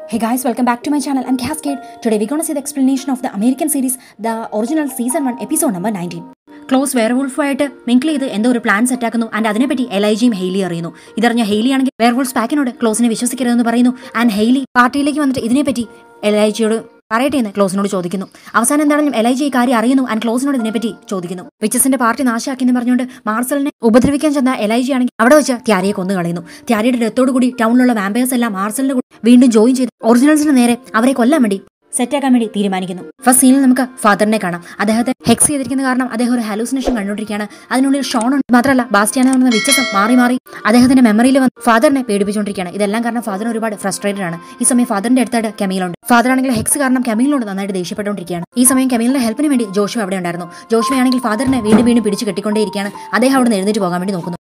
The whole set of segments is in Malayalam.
Hey guys, welcome back to my channel. I'm Cascade. Today we're gonna see the explanation of the American series, the original season 1 episode number 19. Klaus വെയർവുൾഫായിട്ട് മിങ്കിൾ ചെയ്ത് എന്തോ ഒരു പ്ലാൻ സെറ്റാക്കുന്നു ആൻഡ് അതിനെപ്പറ്റി എലൈജിയും ഹെയ്ലി അറിയുന്നു ഇതറിഞ്ഞ ഹെയ്ലി ആണെങ്കിൽ വെയർവുൾസ് പാക്കിനോട് ക്ലോസിനെ വിശ്വസിക്കരുതെന്ന് പറയുന്നു ആൻഡ് ഹെയ്ലി പാർട്ടിയിലേക്ക് വന്നിട്ട് ഇതിനെപ്പറ്റി എലൈജിയോട് പറയട്ടെ എന്ന് ക്ലോസിനോട് ചോദിക്കുന്നു അവസാനം എന്താണെങ്കിലും എലൈജി ഈ കാര്യം അറിയുന്നു ആൻഡ് ക്ലോസിനോട് ഇതിനെപ്പറ്റി ചോദിക്കുന്നു വിച്ചസിന്റെ പാർട്ടി നാശാക്കി എന്ന് പറഞ്ഞുകൊണ്ട് മാർസലിനെ ഉപദ്രവിക്കാൻ ചെന്ന എലൈജി ആണെങ്കിൽ അവിടെ വെച്ച് ത്യാരിയെ കൊന്നു കളയുന്നു ത്യാരിയുടെ ഡെത്തോടു കൂടി ടൗണിലുള്ള വാമ്പേഴ്സ് എല്ലാം മാർസലിന്റെ കൂടെ വീണ്ടും ജോയിൻ ചെയ്ത് ഒറിജിനൽസിന് നേരെ അവരെ കൊല്ലാൻ വേണ്ടി സെറ്റാക്കാൻ വേണ്ടി തീരുമാനിക്കുന്നു ഫസ്റ്റ് സീനിൽ നമുക്ക് ഫാദറിനെ കാണാം അദ്ദേഹത്തെ ഹെക്സ് ചെയ്തിരിക്കുന്ന കാരണം അദ്ദേഹം ഒരു ഹാലൂസിനേഷൻ കണ്ടുകൊണ്ടിരിക്കുകയാണ് അതിനുള്ളിൽ ഷോൺ ഉണ്ട് മാത്രമല്ല ബാസ്റ്റിയാന എന്ന വിച്ചസം മാറി മാറി അദ്ദേഹത്തിന്റെ മെമ്മറിയിൽ വന്ന് ഫാദറിനെ പേടിപ്പിച്ചുകൊണ്ടിരിക്കുകയാണ് ഇതെല്ലാം കാരണം ഫാദർ ഒരുപാട് ഫ്രസ്ട്രേറ്റഡ് ആണ് ഈ സമയം ഫാദറിന്റെ അടുത്തായിട്ട് കെമീലുണ്ട് ഫാദർ ആണെങ്കിൽ ഹെക്സ് കാരണം കെമീലിനോട് നന്നായിട്ട് ദേഷ്യപ്പെട്ടുകൊണ്ടിരിക്കുകയാണ് ഈ സമയം കെമീലിന്റെ ഹെൽപ്പിന് വേണ്ടി ജോഷു അവിടെ ഉണ്ടായിരുന്നു ജോഷു ആണെങ്കിൽ ഫാദറിനെ വീണ്ടും വീണ്ടും പിടിച്ച് കെട്ടിക്കൊണ്ടേയിരിക്കുകയാണ് അദ്ദേഹം അവിടെ നിന്ന് എഴുന്നേറ്റ് പോകാൻ വേണ്ടി നോക്കുന്നു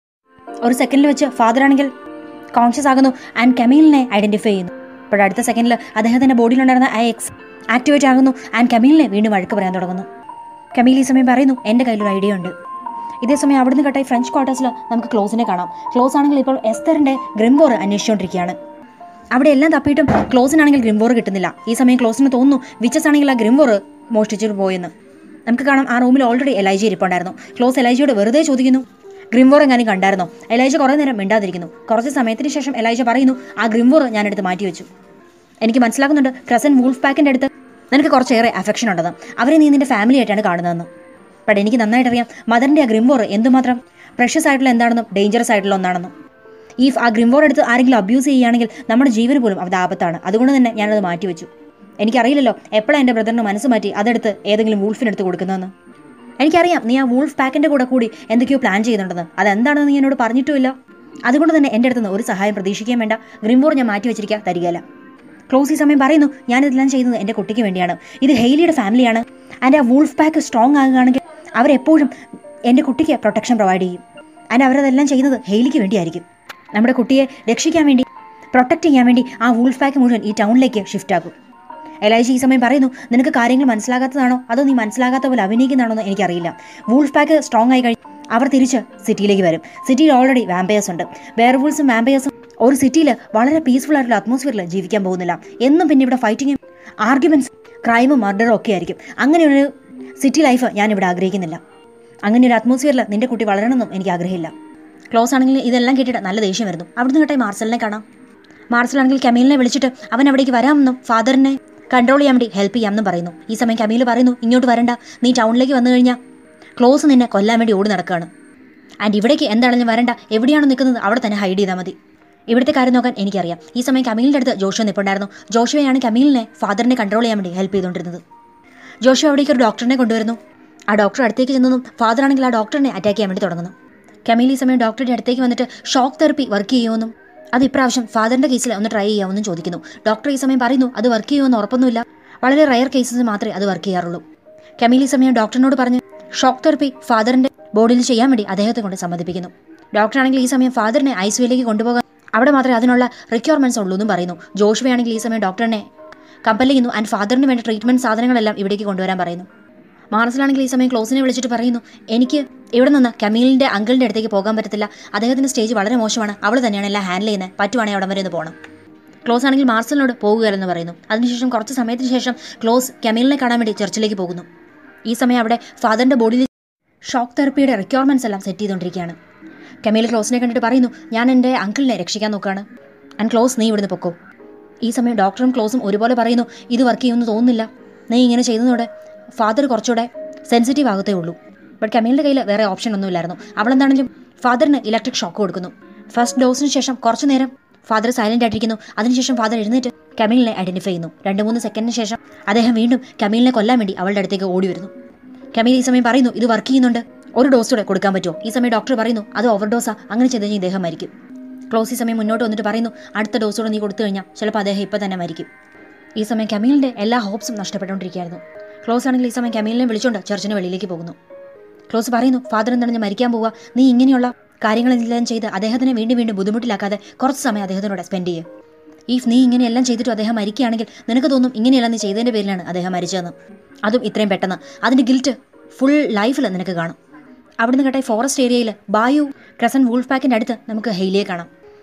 ഒരു സെക്കൻഡിൽ വെച്ച് ഫാദർ ആണെങ്കിൽ കോൺഷ്യസ് ആകുന്നു ആൻഡ് കെമീലിനെ ഐഡന്റിഫൈ ചെയ്യുന്നു അപ്പോൾ അടുത്ത സെക്കൻഡിൽ അദ്ദേഹത്തിന്റെ ബോഡിയിലുണ്ടായിരുന്ന ആ എക്സ് ആക്ടിവേറ്റ് ആകുന്നു ആൻഡ് കമീലിനെ വീണ്ടും വഴക്ക് പറയാൻ തുടങ്ങുന്നു കമീൽ ഈ സമയം പറയുന്നു എൻ്റെ കയ്യിലൊരു ഐഡിയ ഉണ്ട് ഇതേ സമയം അവിടുന്ന് കട്ടായി ഫ്രഞ്ച് ക്വാർട്ടേഴ്സിൽ നമുക്ക് ക്ലോസിനെ കാണാം ക്ലോസ് ആണെങ്കിൽ ഇപ്പോൾ എസ്തറിന്റെ ഗ്രിംബോർ അന്വേഷിച്ചുകൊണ്ടിരിക്കുകയാണ് അവിടെ എല്ലാം തപ്പിയിട്ടും ക്ലോസിനാണെങ്കിൽ ഗ്രിംബോർ കിട്ടുന്നില്ല ഈ സമയം ക്ലോസിന് തോന്നുന്നു വിച്ചസ് ആണെങ്കിൽ ആ ഗ്രിംബോർ മോഷ്ടിച്ചിട്ട് പോയെന്ന് നമുക്ക് കാണാം ആ റൂമിൽ ഓൾറെഡി എലൈജി ഇരിപ്പുണ്ടായിരുന്നു ക്ലോസ് എലൈജിയോട് വെറുതെ ചോദിക്കുന്നു ഗ്രിംവോർ എങ്ങാനും കണ്ടായിരുന്നോ എലൈജ കുറേ നേരം മിണ്ടാതിരിക്കുന്നു കുറച്ച് സമയത്തിന് ശേഷം എലൈജ പറയുന്നു ആ ഗ്രിംവോർ ഞാനെടുത്ത് മാറ്റിവെച്ചു എനിക്ക് മനസ്സിലാക്കുന്നുണ്ട് ക്രസൻ വൂൾഫ് പാക്കിൻ്റെ അടുത്ത് നിനക്ക് കുറച്ചേറെ അഫെക്ഷൻ ഉണ്ടെന്ന് അവരെ നീ നിന്റെ ഫാമിലി ആയിട്ടാണ് കാണുന്നതെന്ന് ബട്ട് എനിക്ക് നന്നായിട്ട് അറിയാം മദറിൻ്റെ ആ ഗ്രിംവോർ എന്തുമാത്രം പ്രഷ്യസ് ആയിട്ടുള്ള എന്താണെന്നും ഡേഞ്ചറസ് ആയിട്ടുള്ള ഒന്നാണെന്നും ഈ ആ ഗ്രിംവോർ എടുത്ത് ആരെങ്കിലും അബ്യൂസ് ചെയ്യുകയാണെങ്കിൽ നമ്മുടെ ജീവന് പോലും അത് ആപത്താണ് അതുകൊണ്ട് തന്നെ ഞാനത് മാറ്റിവെച്ചു എനിക്കറിയില്ലല്ലോ എപ്പോഴാണ് എൻ്റെ ബ്രദറിന് മനസ്സ് മാറ്റി അതെടുത്ത് ഏതെങ്കിലും വൂൾഫിനെടുത്ത് കൊടുക്കുന്നതെന്ന് എനിക്കറിയാം നീ ആ വൂൾഫ് പാക്കിന്റെ കൂടെ കൂടി എന്തൊക്കെയോ പ്ലാൻ ചെയ്യുന്നുണ്ടെന്ന് അതെന്താണെന്ന് നീ എന്നോട് പറഞ്ഞിട്ടുമില്ല അതുകൊണ്ട് തന്നെ എൻ്റെ അടുത്ത് നിന്ന് ഒരു സഹായം പ്രതീക്ഷിക്കാൻ വേണ്ട ഗ്രിംബോർ ഞാൻ മാറ്റി വെച്ചിരിക്കുക തരികയില്ല ക്ലോസ് ഈ സമയം പറയുന്നു ഞാനിതെല്ലാം ചെയ്യുന്നത് എൻ്റെ കുട്ടിക്ക് വേണ്ടിയാണ് ഇത് ഹെയ്ലിയുടെ ഫാമിലിയാണ് ആൻഡ് ആ വൂൾഫ് പാക്ക് സ്ട്രോങ് ആകുകയാണെങ്കിൽ അവരെപ്പോഴും എൻ്റെ കുട്ടിക്ക് പ്രൊട്ടക്ഷൻ പ്രൊവൈഡ് ചെയ്യും ആൻഡ് അവരതെല്ലാം ചെയ്യുന്നത് ഹെയ്ലിക്ക് വേണ്ടിയായിരിക്കും നമ്മുടെ കുട്ടിയെ രക്ഷിക്കാൻ വേണ്ടി പ്രൊട്ടക്ട് ചെയ്യാൻ വേണ്ടി ആ വൂൾഫ് പാക്ക് മുഴുവൻ ഈ ടൗണിലേക്ക് ഷിഫ്റ്റ് ആകും എലൈജി ഈ സമയം പറയുന്നു നിനക്ക് കാര്യങ്ങൾ മനസ്സിലാകാത്തതാണോ അതോ നീ മനസ്സിലാകാത്ത പോലെ അഭിനയിക്കുന്നതാണോ എന്ന് എനിക്കറിയില്ല വൂൾഫ് പാക്ക് സ്ട്രോങ് ആയി കഴിഞ്ഞ് അവർ തിരിച്ച് സിറ്റിയിലേക്ക് വരും സിറ്റിയിൽ ഓൾറെഡി വാമ്പയേഴ്സ് ഉണ്ട് വേർവൂൾസും വാമ്പയേഴ്സും ഒരു സിറ്റിയിൽ വളരെ പീസ്ഫുൾ ആയിട്ടുള്ള അറ്റ്മോസ്ഫിയറിൽ ജീവിക്കാൻ പോകുന്നില്ല എന്നും പിന്നെ ഇവിടെ ഫൈറ്റിങ്ങും ആർഗ്യുമെന്റ്സ് ക്രൈമും മർഡറും ഒക്കെ ആയിരിക്കും അങ്ങനെയൊരു സിറ്റി ലൈഫ് ഞാൻ ഇവിടെ ആഗ്രഹിക്കുന്നില്ല അങ്ങനെ ഒരു അറ്റ്മോസ്ഫിയറിൽ നിന്റെ കുട്ടി വളരണമെന്നും എനിക്ക് ആഗ്രഹമില്ല ക്ലോസ് ആണെങ്കിൽ ഇതെല്ലാം കേട്ടിട്ട് നല്ല ദേഷ്യം വരുന്നു അവിടുന്ന് കേട്ടായി മാർസലിനെ കാണാം മാർസലാണെങ്കിൽ കമീലിനെ വിളിച്ചിട്ട് അവൻ അവിടേക്ക് വരാമെന്നും ഫാദറിനെ കൺട്രോൾ ചെയ്യാൻ വേണ്ടി ഹെൽപ്പ് ചെയ്യാമെന്നും പറയുന്നു ഈ സമയം കമീൽ പറയുന്നു ഇങ്ങോട്ട് വരണ്ട നീ ടൗണിലേക്ക് വന്നു കഴിഞ്ഞാൽ ക്ലോസ് നിന്നെ കൊല്ലാൻ വേണ്ടി ഓടി നടക്കുകയാണ് ആൻഡ് ഇവിടേക്ക് എന്താണെങ്കിലും വരണ്ട എവിടെയാണോ നിൽക്കുന്നത് അവിടെ തന്നെ ഹൈഡ് ചെയ്താൽ മതി ഇവിടുത്തെ കാര്യം നോക്കാൻ എനിക്കറിയാം ഈ സമയം കമീലിൻ്റെ അടുത്ത് ജോഷുവ നിൽപ്പുണ്ടായിരുന്നു ജോഷുവയാണ് കമീലിനെ ഫാദറിനെ കൺട്രോൾ ചെയ്യാൻ വേണ്ടി ഹെൽപ്പ് ചെയ്തുകൊണ്ടിരുന്നത് ജോഷു അവിടേക്ക് ഒരു ഡോക്ടറിനെ കൊണ്ടുവരുന്നു ആ ഡോക്ടർ അടുത്തേക്ക് ചെന്നതും ഫാദർ ആണെങ്കിൽ ആ ഡോക്ടറിനെ അറ്റാക്ക് ചെയ്യാൻ വേണ്ടി തുടങ്ങുന്നു കമീൽ ഈ സമയം ഡോക്ടറുടെ അടുത്തേക്ക് വന്നിട്ട് ഷോക്ക് തെറപ്പി വർക്ക് ചെയ്യുമെന്നും അത് ഇപ്രാവശ്യം ഫാദറിന്റെ കേസിൽ ഒന്ന് ട്രൈ ചെയ്യാമെന്നും ചോദിക്കുന്നു ഡോക്ടർ ഈ സമയം പറയുന്നു അത് വർക്ക് ചെയ്യുമെന്ന് ഉറപ്പൊന്നുമില്ല വളരെ റയർ കേസസ് മാത്രമേ അത് വർക്ക് ചെയ്യാറുള്ളൂ കമീൽ ഈ സമയം ഡോക്ടറിനോട് പറഞ്ഞ് ഷോക്ക് തെറപ്പി ഫാദറിന്റെ ബോഡിയിൽ ചെയ്യാൻ വേണ്ടി അദ്ദേഹത്തെ കൊണ്ട് സമ്മതിപ്പിക്കുന്നു ഡോക്ടറാണെങ്കിൽ ഈ സമയം ഫാദറിനെ ഐ സിയിലേക്ക് കൊണ്ടുപോകാൻ അവിടെ മാത്രമേ അതിനുള്ള റിക്വയർമെന്റ്സ് ഉള്ളൂ എന്നും പറയുന്നു ജോഷുവയാണെങ്കിൽ ഈ സമയം ഡോക്ടറിനെ കമ്പൽ ചെയ്യുന്നു ആൻഡ് ഫാദറിന് വേണ്ട ട്രീറ്റ്മെന്റ് സാധനങ്ങളെല്ലാം ഇവിടേക്ക് കൊണ്ടുവരാൻ പറയുന്നു മാർസലാണെങ്കിൽ ഈ സമയം ക്ലോസിനെ വിളിച്ചിട്ട് പറയുന്നു എനിക്ക് ഇവിടെ നിന്ന് കമീലിന്റെ അങ്കിളിന്റെ അടുത്തേക്ക് പോകാൻ പറ്റത്തില്ല അദ്ദേഹത്തിന്റെ സ്റ്റേജ് വളരെ മോശമാണ് അവൾ തന്നെയാണ് എല്ലാം ഹാൻഡിൽ ചെയ്യുന്നത് പറ്റുവാണെങ്കിൽ അവിടെ വരെ ഒന്ന് പോകണം ക്ലോസ് ആണെങ്കിൽ മാർസലിനോട് പോകുകയല്ലെന്ന് പറയുന്നു അതിനുശേഷം കുറച്ച് സമയത്തിന് ശേഷം ക്ലോസ് കമീലിനെ കാണാൻ വേണ്ടി ചർച്ചിലേക്ക് പോകുന്നു ഈ സമയം അവിടെ ഫാദറിന്റെ ബോഡിയിൽ ഷോക്ക് തെറപ്പിയുടെ റിക്വയർമെന്റ്സ് എല്ലാം സെറ്റ് ചെയ്തുകൊണ്ടിരിക്കുകയാണ് കമീൽ ക്ലോസിനെ കണ്ടിട്ട് പറയുന്നു ഞാൻ എൻ്റെ അങ്കിളിനെ രക്ഷിക്കാൻ നോക്കുകയാണ് ആൻഡ് ക്ലോസ് നീ ഇവിടുന്ന് പൊക്കോ ഈ സമയം ഡോക്ടറും ക്ലോസും ഒരുപോലെ പറയുന്നു ഇത് വർക്ക് ചെയ്യുമെന്ന് തോന്നുന്നില്ല നീ ഇങ്ങനെ ചെയ്യുന്നതോടെ ഫാദർ കുറച്ചുകൂടെ സെൻസിറ്റീവ് ആകത്തേ ഉള്ളൂ ബട്ട് കമീലിൻ്റെ കയ്യിൽ വേറെ ഓപ്ഷൻ ഒന്നുമില്ലായിരുന്നു അവളെന്താണെങ്കിലും ഫാദറിന് ഇലക്ട്രിക് ഷോക്ക് കൊടുക്കുന്നു ഫസ്റ്റ് ഡോസിന് ശേഷം കുറച്ചു നേരം ഫാദർ സൈലന്റ് ആയിട്ടിരിക്കുന്നു അതിനുശേഷം ഫാദർ എഴുന്നേറ്റ് കമീലിനെ ഐഡന്റിഫൈ ചെയ്യുന്നു രണ്ട് മൂന്ന് സെക്കൻഡിന് ശേഷം അദ്ദേഹം വീണ്ടും കമീലിനെ കൊല്ലാൻ വേണ്ടി അവളുടെ അടുത്തേക്ക് ഓടി വരുന്നു കമീൽ ഈ സമയം പറയുന്നു ഇത് വർക്ക് ചെയ്യുന്നുണ്ട് ഒരു ഡോസ് കൂടെ കൊടുക്കാൻ പറ്റുമോ ഈ സമയം ഡോക്ടർ പറയുന്നു അത് ഓവർഡോസാ അങ്ങനെ ചെയ്ത് കഴിഞ്ഞാൽ ഇദ്ദേഹം മരിക്കും ക്ലോസ് ഈ സമയം മുന്നോട്ട് വന്നിട്ട് പറയുന്നു അടുത്ത ഡോസ് കൂടെ നീ കൊടുത്തു കഴിഞ്ഞാൽ ചിലപ്പോൾ അദ്ദേഹം ഇപ്പം തന്നെ മരിക്കും ഈ സമയം കമീലിൻ്റെ എല്ലാ ഹോപ്സും നഷ്ടപ്പെട്ടുകൊണ്ടിരിക്കുകയായിരുന്നു ക്ലോസ് ആണെങ്കിൽ ഈ സമയം കമീലിനെ വിളിച്ചുകൊണ്ട് ചർച്ചിന് വെളിയിലേക്ക് പോകുന്നു ക്ലോസ് പറയുന്നു ഫാദർ എന്താണ് മരിക്കാൻ പോവുക നീ ഇങ്ങനെയുള്ള കാര്യങ്ങളെല്ലാം ചെയ്ത് അദ്ദേഹത്തിനെ വീണ്ടും വീണ്ടും ബുദ്ധിമുട്ടിലാക്കാതെ കുറച്ച് സമയം അദ്ദേഹത്തിനോട് സ്പെൻഡ് ചെയ്യുക ഇഫ് നീ ഇങ്ങനെയെല്ലാം ചെയ്തിട്ടും അദ്ദേഹം മരിക്കുകയാണെങ്കിൽ നിനക്ക് തോന്നും ഇങ്ങനെയെല്ലാം നീ ചെയ്തതിൻ്റെ പേരിലാണ് അദ്ദേഹം മരിച്ചതെന്ന് അതും ഇത്രയും പെട്ടെന്ന് അതിൻ്റെ ഗിൽറ്റ് ഫുൾ ലൈഫിൽ നിനക്ക് കാണും അവിടുന്ന് കേട്ടായി ഫോറസ്റ്റ് ഏരിയയിൽ ബായു ക്രസൻ വൂൾഫ് പാക്കിൻ്റെ അടുത്ത് നമുക്ക് ഹെയിലിയെ കാണാം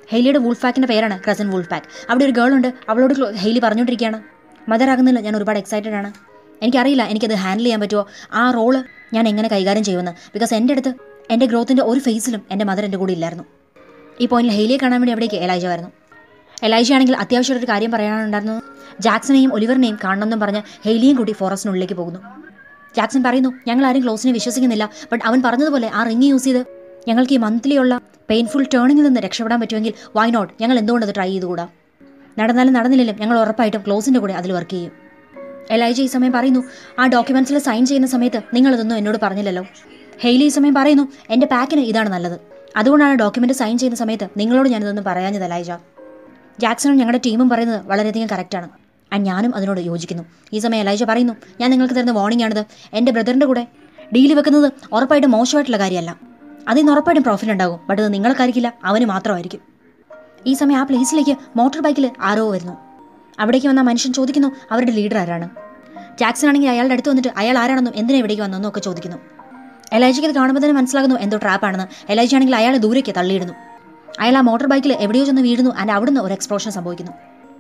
ഹെയ്ലിയുടെ വൂൾഫ് പാക്കിൻ്റെ പേരാണ് ക്രസൻ വൂൾഫ് പാക്ക് അവിടെ ഒരു ഗേൾ ഉണ്ട് അവളോട് ക്ലോ- ഹെയ്ലി പറഞ്ഞുകൊണ്ടിരിക്കുകയാണ് മദർ ആകുന്നില്ല ഞാൻ ഒരുപാട് എക്സൈറ്റഡ് ആണ് എനിക്കറിയില്ല എനിക്കത് ഹാൻഡിൽ ചെയ്യാൻ പറ്റുമോ ആ റോള് ഞാൻ എങ്ങനെ കൈകാര്യം ചെയ്യുമെന്ന് ബിക്കോസ് എൻ്റെ അടുത്ത് എൻ്റെ ഗ്രോത്തിൻ്റെ ഒരു ഫേസിലും എൻ്റെ മദർ എൻ്റെ കൂടെ ഇല്ലായിരുന്നു ഈ പോയിന്റിൽ ഹെയ്ലിയെ കാണാൻ വേണ്ടി അവിടേക്ക് എലൈജ വരുന്നു എലൈജ ആണെങ്കിൽ അത്യാവശ്യം ഒരു കാര്യം പറയാനുണ്ടായിരുന്നു ജാക്സനെയും ഒലിവറിനെയും കാണണമെന്നും പറഞ്ഞ് ഹെയ്ലിയും കൂടി ഫോറസ്റ്റിനുള്ളിലേക്ക് പോകുന്നു ജാക്സൺ പറയുന്നു ഞങ്ങൾ ആരും ക്ലോസിനെ വിശ്വസിക്കുന്നില്ല ബട്ട് അവൻ പറഞ്ഞതുപോലെ ആ റിങ് യൂസ് ചെയ്ത് ഞങ്ങൾക്ക് ഈ മന്ത്ലി ഉള്ള പെയിൻഫുൾ ടേണിങ്ങിൽ നിന്ന് രക്ഷപ്പെടാൻ പറ്റുമെങ്കിൽ വൈ നോട്ട് ഞങ്ങൾ എന്തുകൊണ്ട് അത് ട്രൈ ചെയ്തുകൂടാ നടന്നാലും നടന്നില്ലെങ്കിലും ഞങ്ങൾ ഉറപ്പായിട്ടും ക്ലോസിൻ്റെ കൂടെ അതിൽ വർക്ക് ചെയ്യും എലൈജ ഈ സമയം പറയുന്നു ആ ഡോക്യുമെന്റ്സിൽ സൈൻ ചെയ്യുന്ന സമയത്ത് നിങ്ങളിതൊന്നും എന്നോട് പറഞ്ഞില്ലല്ലോ ഹെയ്ലി ഈ സമയം പറയുന്നു എൻ്റെ പാക്കിന് ഇതാണ് നല്ലത് അതുകൊണ്ടാണ് ഡോക്യുമെന്റ് സൈൻ ചെയ്യുന്ന സമയത്ത് നിങ്ങളോട് ഞാനിതൊന്നും പറയാഞ്ഞത് എലൈജ ജാക്സണും ഞങ്ങളുടെ ടീമും പറയുന്നത് വളരെയധികം കറക്റ്റാണ് ആൻഡ് ഞാനും അതിനോട് യോജിക്കുന്നു ഈ സമയം എലൈജ പറയുന്നു ഞാൻ നിങ്ങൾക്ക് തരുന്ന വാർണിംഗ് ആണിത് എൻ്റെ ബ്രദറിൻ്റെ കൂടെ ഡീല് വെക്കുന്നത് ഉറപ്പായിട്ടും മോശമായിട്ടുള്ള കാര്യമല്ല അതിൽ നിന്ന് ഉറപ്പായിട്ടും പ്രോഫിറ്റ് ഉണ്ടാകും ബട്ട് അത് നിങ്ങൾക്കായിരിക്കില്ല അവന് മാത്രമായിരിക്കും ഈ സമയം ആ പ്ലേസിലേക്ക് മോട്ടോർ ബൈക്കിൽ ആരോ വരുന്നു അവിടേക്ക് വന്ന മനുഷ്യൻ ചോദിക്കുന്നു അവരുടെ ലീഡർ ആരാണ് ജാക്സൺ ആണെങ്കിൽ അയാളുടെ അടുത്ത് വന്നിട്ട് അയാൾ ആരാണെന്നും എന്തിനാ ഇവിടേക്ക് വന്നെന്നും ഒക്കെ ചോദിക്കുന്നു എലൈജയ്ക്ക് ഇത് കാണുമ്പോൾ തന്നെ മനസ്സിലാകുന്നു എന്തോ ട്രാപ്പാണെന്ന് എലൈജ ആണെങ്കിൽ അയാളെ ദൂരേക്ക് തള്ളിയിടുന്നു അയാൾ ആ മോട്ടോർ ബൈക്കിൽ എവിടെയോ ചെന്ന് വീഴുന്നു ആൻഡ് അവിടുന്ന് ഒരു എക്സ്പ്ലോഷൻ സംഭവിക്കുന്നു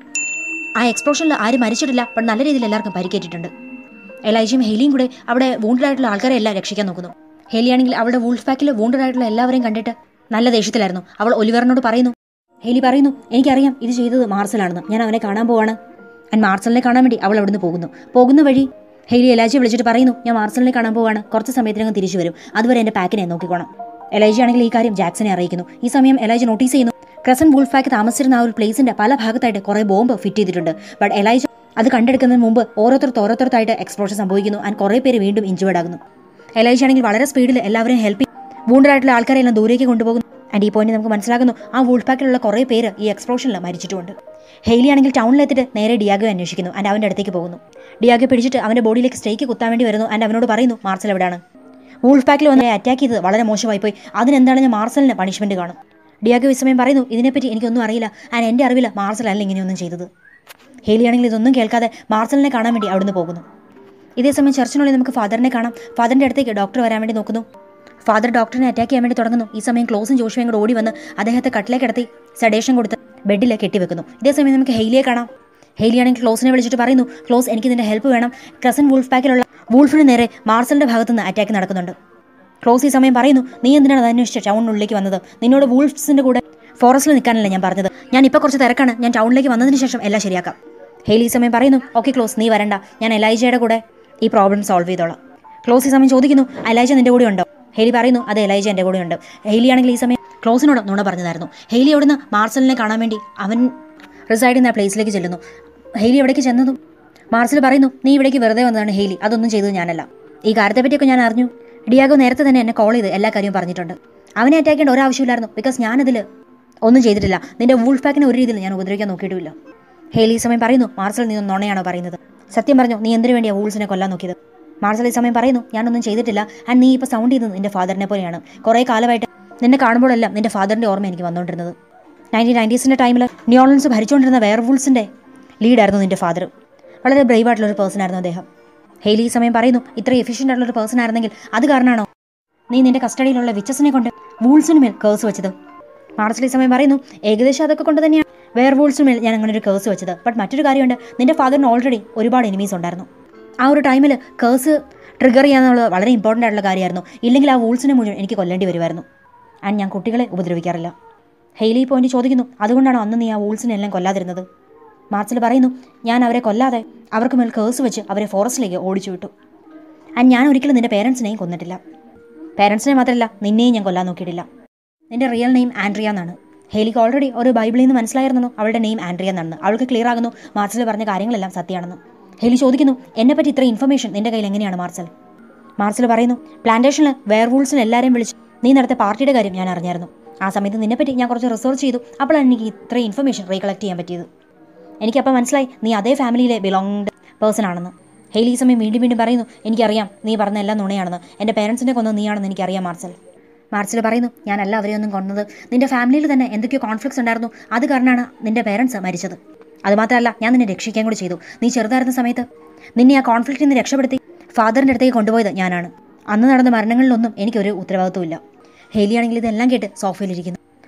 ആ എക്സ്പ്ലോഷനിൽ ആരും മരിച്ചിട്ടില്ല ബട്ട് നല്ല രീതിയിൽ എല്ലാവർക്കും പരിക്കേറ്റിട്ടുണ്ട് എലൈജയും ഹെലിയും കൂടെ അവിടെ wounded ആയിട്ടുള്ള ആൾക്കാരെ എല്ലാം രക്ഷിക്കാൻ നോക്കുന്നു ഹെലി ആണെങ്കിൽ അവളുടെ വൂൾഫ് പാക്കിൽ wounded ആയിട്ടുള്ള എല്ലാവരെയും കണ്ടിട്ട് നല്ല ദേഷ്യത്തിലായിരുന്നു അവൾ ഒലിവറിനോട് പറയുന്നു ഹെലി പറയുന്നു എനിക്കറിയാം ഇത് ചെയ്തത് മാർസലാണെന്ന് ഞാൻ അവനെ കാണാൻ പോവാണ് ആൻഡ് മാർസലിനെ കാണാൻ വേണ്ടി അവൾ അവിടുന്ന് പോകുന്നു പോകുന്ന വഴി ഹെലി എലാജയെ വിളിച്ചിട്ട് പറയുന്നു ഞാൻ മാർസലിനെ കാണാൻ പോവാണ് കുറച്ച് സമയത്തിനകം തിരിച്ചു വരും അതുവരെ എൻ്റെ പാക്കിനെ നോക്കിക്കോണം എലൈജ ആണെങ്കിൽ ഈ കാര്യം ജാക്സനെ അറിയിക്കുന്നു ഈ സമയം എലൈജ നോട്ടീസ് ചെയ്യുന്നു ക്രസൻ വൂൾഫാക്ക് താമസിച്ചിരുന്ന ആ ഒരു പ്ലേസിന്റെ പല ഭാഗത്തായിട്ട് കുറേ ബോംബ് ഫിറ്റ് ചെയ്തിട്ടുണ്ട് ബട്ട് എലൈജ അത് കണ്ടെടുക്കുന്നതിന് മുമ്പ് ഓരോരുത്തർക്ക് ഓരോരുത്തർത്തായിട്ട് എക്സ്പ്ലോഷൻ സംഭവിക്കുന്നു ആൻഡ് കുറേ പേര് വീണ്ടും ഇഞ്ചുവേർഡ് ആകുന്നു എലൈജ ആണെങ്കിൽ വളരെ സ്പീഡിൽ എല്ലാവരെയും ഹെൽപ്പ് wounded ആയിട്ടുള്ള ആൾക്കാരെ എല്ലാം ദൂരേക്ക് കൊണ്ടുപോകുന്നു ആൻഡ് ഈ പോയിന്റ് നമുക്ക് മനസ്സിലാക്കുന്നു ആ വൂൾഫ് പാക്കിലുള്ള കുറേ പേര് ഈ എക്സ്പ്ലോഷനിൽ മരിച്ചിട്ടുമുണ്ട് ഹെയ്ലി ആണെങ്കിൽ ടൗണിലെത്തിയിട്ട് നേരെ ഡിയാഗോ അന്വേഷിക്കുന്നു ആൻഡ് അവൻ്റെ അടുത്തേക്ക് പോകുന്നു ഡിയാഗോ പിടിച്ചിട്ട് അവൻ്റെ ബോഡിയിലേക്ക് സ്റ്റേക്ക് കുത്താൻ വേണ്ടി വരുന്നു ആൻഡ് അവനോട് പറയുന്നു മാർസൽ എവിടെയാണ് വൂൾഫ് പാക്കിൽ വന്ന് അറ്റാക്ക് ചെയ്തത് വളരെ മോശമായി പോയി അതിനെന്താണ് ഞാൻ മാർസലിന് പണിഷ്മെന്റ് കാണും ഡിയാഗോ ഈ സമയം പറയുന്നു ഇതിനെപ്പറ്റി എനിക്കൊന്നും അറിയില്ല ആൻഡ് എൻ്റെ അറിവില്ല മാർസൽ അല്ല ഇങ്ങനെയൊന്നും ചെയ്തത് ഹേലി ആണെങ്കിൽ ഇതൊന്നും കേൾക്കാതെ മാർസലിനെ കാണാൻ വേണ്ടി അവിടുന്ന് പോകുന്നു ഇതേ സമയം ചർച്ചിനുള്ളിൽ നമുക്ക് ഫാദറിനെ കാണാം ഫാദറിൻ്റെ അടുത്തേക്ക് ഡോക്ടർ വരാൻ വേണ്ടി നോക്കുന്നു ഫാദർ ഡോക്ടറിനെ അറ്റാക്ക് ചെയ്യാൻ വേണ്ടി തുടങ്ങുന്നു ഈ സമയം ക്ലോസും ജോഷുവും കൂടെ ഓടി വന്ന് അദ്ദേഹത്തെ കട്ടിലേക്ക് കിടത്തി സഡേഷൻ കൊടുത്ത് ബെഡിൽ കെട്ടിവെക്കുന്നു ഇതേ സമയം നമുക്ക് ഹെയ്ലിയെ കാണാം ഹെയ്ലി ആണെങ്കിൽ ക്ലോസിനെ വിളിച്ചിട്ട് പറയുന്നു ക്ലോസ് എനിക്ക് നിന്റെ ഹെൽപ്പ് വേണം ക്രസൻ വൂൾഫ് പാക്കിലുള്ള വൂൾഫിന് നേരെ മാർസലിന്റെ ഭാഗത്തുനിന്ന് അറ്റാക്ക് നടക്കുന്നുണ്ട് ക്ലോസ് ഈ സമയം പറയുന്നു നീ എന്തിനാണ് അത് അന്വേഷിച്ച് ടൗണിനുള്ളിലേക്ക് വന്നത് നിന്നോട് വൂൾഫ്സിന്റെ കൂടെ ഫോറസ്റ്റിൽ നിൽക്കാനല്ല ഞാൻ പറഞ്ഞത് ഞാൻ ഇപ്പോൾ കുറച്ച് തിരക്കാണ് ഞാൻ ടൗണിലേക്ക് വന്നതിന് ശേഷം എല്ലാം ശരിയാക്കാം ഹെയ്ലി ഈ സമയം പറയുന്നു ഓക്കെ ക്ലോസ് നീ വരണ്ട ഞാൻ എലൈജയുടെ കൂടെ ഈ പ്രോബ്ലം സോൾവ് ചെയ്തോളാം ക്ലോസ് ഈ സമയം ചോദിക്കുന്നു എലൈജ നിന്റെ കൂടെ ഉണ്ടോ ഹെയ്ലി പറയുന്നു അതെ എലൈജ എൻ്റെ കൂടെ ഉണ്ട് ഹെയ്ലി ആണെങ്കിൽ ഈ സമയം ക്ലോസിനോട് നുണ പറഞ്ഞതായിരുന്നു ഹെയ്ലി അവിടുന്ന് മാർസലിനെ കാണാൻ വേണ്ടി അവൻ റിസൈഡ് ചെയ്യുന്ന ആ പ്ലേസിലേക്ക് ചെല്ലുന്നു ഹെയ്ലി എവിടേക്ക് ചെന്നതും മാർസൽ പറയുന്നു നീ ഇവിടേക്ക് വെറുതെ വന്നതാണ് ഹെയ്ലി അതൊന്നും ചെയ്തത് ഞാനല്ല ഈ കാര്യത്തെപ്പറ്റിയൊക്കെ ഞാൻ അറിഞ്ഞു ഡിയാഗോ നേരത്തെ തന്നെ എന്നെ കോൾ ചെയ്ത് എല്ലാ കാര്യവും പറഞ്ഞിട്ടുണ്ട് അവനെ അറ്റാക്ക് ചെയ്യേണ്ട ഒരാവശ്യമില്ലായിരുന്നു ബിക്കോസ് ഞാനതിൽ ഒന്നും ചെയ്തിട്ടില്ല നിന്റെ വൂൾഫ് പാക്കിനെ ഒരു രീതിയിൽ ഞാൻ ഉപദ്രവിക്കാൻ നോക്കിയിട്ടുമില്ല ഹേലി ഈ സമയം പറയുന്നു മാർസൽ നീ നുണയാണോ പറയുന്നത് സത്യം പറഞ്ഞു നീ എന്തിനു വേണ്ടിയാ വൂൾസിനെ കൊല്ലാൻ നോക്കിയത് മാർസൽ ഈ സമയം പറയുന്നു ഞാനൊന്നും ചെയ്തിട്ടില്ല ആൻഡ് നീ ഇപ്പോൾ സൗണ്ട് ചെയ്തത് നിന്റെ ഫാദറിനെ പോലെയാണ് കുറേ കാലമായിട്ട് നിന്നെ കാണുമ്പോഴെല്ലാം നിന്റെ ഫാദറിന്റെ ഓർമ്മ എനിക്ക് വന്നുകൊണ്ടിരുന്നത് നയൻറ്റീൻ നയൻറ്റീസിൻ്റെ ടൈമിൽ ന്യൂയോളൻസ് ഭരിച്ചുകൊണ്ടിരുന്ന വെയർ വൂൾസിൻ്റെ ലീഡായിരുന്നു നിന്റെ ഫാദർ വളരെ ബ്രേവ് ആയിട്ടുള്ള ഒരു പേഴ്സൺ ആയിരുന്നു അദ്ദേഹം ഹെയ്ലി ഈ സമയം പറയുന്നു ഇത്ര എഫിഷ്യൻ്റ് ആയിട്ടുള്ള ഒരു പേഴ്സൺ ആയിരുന്നെങ്കിൽ അത് കാരണമാണോ നീ നിന്റെ കസ്റ്റഡിയിലുള്ള വിച്ചസിനെ കൊണ്ട് വൂൾസിന് മേൽ കേസ് വെച്ചത് മാർച്ചിൽ ഈ സമയം പറയുന്നു ഏകദേശം അതൊക്കെ കൊണ്ട് തന്നെയാണ് വേർ വൂൾസിന് മേൽ ഞാൻ അങ്ങനെ ഒരു കേസ് വെച്ചത് ബട്ട് മറ്റൊരു കാര്യമുണ്ട് നിന്റെ ഫാദറിന് ഓൾറെഡി ഒരുപാട് എനിമീസ് ഉണ്ടായിരുന്നു ആ ഒരു ടൈമിൽ കേസ് ട്രിഗർ ചെയ്യാന്നുള്ളത് വളരെ ഇമ്പോർട്ടൻ്റ് ആയിട്ടുള്ള കാര്യമായിരുന്നു ഇല്ലെങ്കിൽ ആ വൂൾസിനെ മുഴുവൻ എനിക്ക് കൊല്ലേണ്ടി വരുമായിരുന്നു ആൻഡ് ഞാൻ കുട്ടികളെ ഉപദ്രവിക്കാറില്ല ഹെയ്ലി പോയിന്റ് ചോദിക്കുന്നു അതുകൊണ്ടാണോ അന്ന് നീ ആ വൂൾസിനെ എല്ലാം കൊല്ലാതിരുന്നത് മാർച്ചിൽ പറയുന്നു ഞാൻ അവരെ കൊല്ലാതെ അവർക്ക് മേൽ കേസ് വെച്ച് അവരെ ഫോറസ്റ്റിലേക്ക് ഓടിച്ചു വിട്ടു ആൻഡ് ഞാൻ ഒരിക്കലും നിന്റെ പേരൻസിനെയും കൊന്നിട്ടില്ല പേരൻസിനെ മാത്രമല്ല നിന്നെയും ഞാൻ കൊല്ലാൻ നോക്കിയിട്ടില്ല നിന്റെ റിയൽ നെയിം ആൻഡ്രിയ എന്നാണ് ഹേലിക്ക് ഓൾറെഡി ഒരു ബൈബിളിൽ നിന്ന് മനസ്സിലായിരുന്നു അവളുടെ നെയിം ആൻഡ്രിയ എന്നാണ് അവൾക്ക് ക്ലിയർ ആകുന്നു മാർച്ചൽ പറഞ്ഞ കാര്യങ്ങളെല്ലാം സത്യമാണെന്ന് ഹേലി ചോദിക്കുന്നു എന്നെപ്പറ്റി ഇത്ര ഇൻഫർമേഷൻ നിന്റെ കയ്യിൽ എങ്ങനെയാണ് മാർച്ചൽ മാർച്ചൽ പറയുന്നു പ്ലാന്റേഷനിൽ വെയർവൂൾസിന് എല്ലാവരെയും വിളിച്ച് നീ നടത്തിയ പാർട്ടിയുടെ കാര്യം ഞാൻ അറിഞ്ഞായിരുന്നു ആ സമയത്ത് നിന്നെപ്പറ്റി ഞാൻ കുറച്ച് റിസർച്ച് ചെയ്തു അപ്പോഴാണ് എനിക്ക് ഇത്ര ഇൻഫർമേഷൻ റീകളക്ട് ചെയ്യാൻ പറ്റിയത് എനിക്കപ്പോൾ മനസ്സിലായി നീ അതേ ഫാമിലിയിലെ ബിലോങ്ഡ് പേഴ്സൺ ആണെന്ന് ഹെയ്ലി ഈ സമയം വീണ്ടും വീണ്ടും പറയുന്നു എനിക്കറിയാം നീ പറഞ്ഞ എല്ലാം നുണയാണെന്ന് എൻ്റെ പേരൻസിനെ കൊന്നത് നീയാണെന്ന് എനിക്കറിയാം മാർച്ചൽ മാർച്ചിൽ പറയുന്നു ഞാനല്ല അവരെയൊന്നും കൊന്നത് നിന്റെ ഫാമിലിയിൽ തന്നെ എന്തൊക്കെയോ കോൺഫ്ലിക്ട്സ് ഉണ്ടായിരുന്നു അത് കാരണമാണ് നിന്റെ പേരൻസ് മരിച്ചത് അതുമാത്രമല്ല ഞാൻ നിന്നെ രക്ഷിക്കാൻ കൂടി ചെയ്തു നീ ചെറുതായിരുന്ന സമയത്ത് നിന്നെ ആ കോൺഫ്ലിക്റ്റിൽ നിന്ന് രക്ഷപ്പെടുത്തി ഫാദറിൻ്റെ അടുത്തേക്ക് കൊണ്ടുപോയത് ഞാനാണ് അന്ന് നടന്ന മരണങ്ങളിലൊന്നും എനിക്കൊരു ഉത്തരവാദിത്വമില്ല ഹേലിയാണെങ്കിൽ ഇതെല്ലാം കേട്ട് സോഫയിലിരിക്കുന്നു